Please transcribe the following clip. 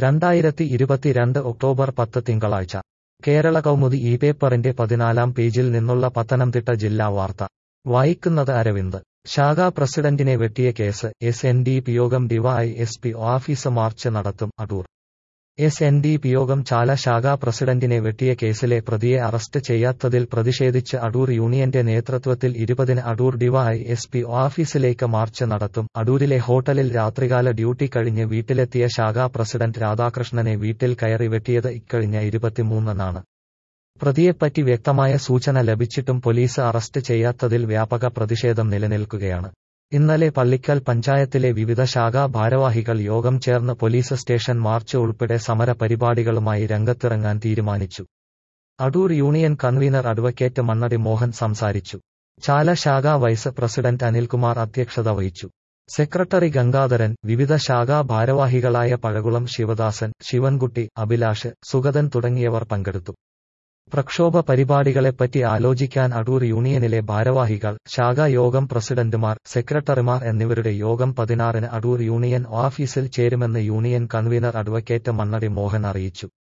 രണ്ടായിരത്തി ഇരുപത്തിരണ്ട് ഒക്ടോബർ പത്ത് തിങ്കളാഴ്ച കേരള കൗമുദി ഈ പേപ്പറിന്റെ പതിനാലാം പേജിൽ നിന്നുള്ള പത്തനംതിട്ട ജില്ലാ വാർത്ത വായിക്കുന്നത് അരവിന്ദ് ശാഖാ പ്രസിഡന്റിനെ വെട്ടിയ case S N D P യോഗം D Y S P office march നടത്തും Adoor S N D P യോഗം ചാല ശാഖാ പ്രസിഡന്റിനെ വെട്ടിയ കേസിലെ പ്രതിയെ അറസ്റ്റ് ചെയ്യാത്തതിൽ പ്രതിഷേധിച്ച് അടൂർ യൂണിയന്റെ നേതൃത്വത്തിൽ ഇരുപതിന് അടൂർ ഡിവൈ എസ് പി ഓഫീസിലേക്ക് മാർച്ച് നടത്തും അടൂരിലെ ഹോട്ടലിൽ രാത്രികാല ഡ്യൂട്ടി കഴിഞ്ഞ് വീട്ടിലെത്തിയ ശാഖാ പ്രസിഡന്റ് രാധാകൃഷ്ണനെ വീട്ടിൽ കയറി വെട്ടിയത് ഇക്കഴിഞ്ഞ ഇരുപത്തിമൂന്നിനാണ് പ്രതിയെപ്പറ്റി വ്യക്തമായ സൂചന ലഭിച്ചിട്ടും പോലീസ് അറസ്റ്റ് ചെയ്യാത്തതിൽ വ്യാപക പ്രതിഷേധം നിലനിൽക്കുകയാണ് ഇന്നലെ പള്ളിക്കൽ പഞ്ചായത്തിലെ വിവിധ ശാഖാ ഭാരവാഹികൾ യോഗം ചേർന്ന് പോലീസ് സ്റ്റേഷൻ മാർച്ച് ഉൾപ്പെടെ സമര പരിപാടികളുമായി രംഗത്തിറങ്ങാൻ തീരുമാനിച്ചു Adoor union convener advocate Mannadi Mohan സംസാരിച്ചു ചാല ശാഖാ വൈസ് പ്രസിഡന്റ് അനിൽകുമാർ അധ്യക്ഷത വഹിച്ചു സെക്രട്ടറി ഗംഗാധരൻ വിവിധ ശാഖാ ഭാരവാഹികളായ പഴകുളം ശിവദാസൻ ശിവൻകുട്ടി അഭിലാഷ് സുഗതൻ തുടങ്ങിയവർ പങ്കെടുത്തു പ്രക്ഷോഭ പരിപാടികളെപ്പറ്റി ആലോചിക്കാൻ അടൂർ യൂണിയനിലെ ഭാരവാഹികൾ ശാഖാ യോഗം പ്രസിഡന്റുമാർ സെക്രട്ടറിമാർ എന്നിവരുടെ യോഗം പതിനാറിന് അടൂർ യൂണിയൻ ഓഫീസിൽ ചേരുമെന്ന് union convener advocate Mannadi Mohan അറിയിച്ചു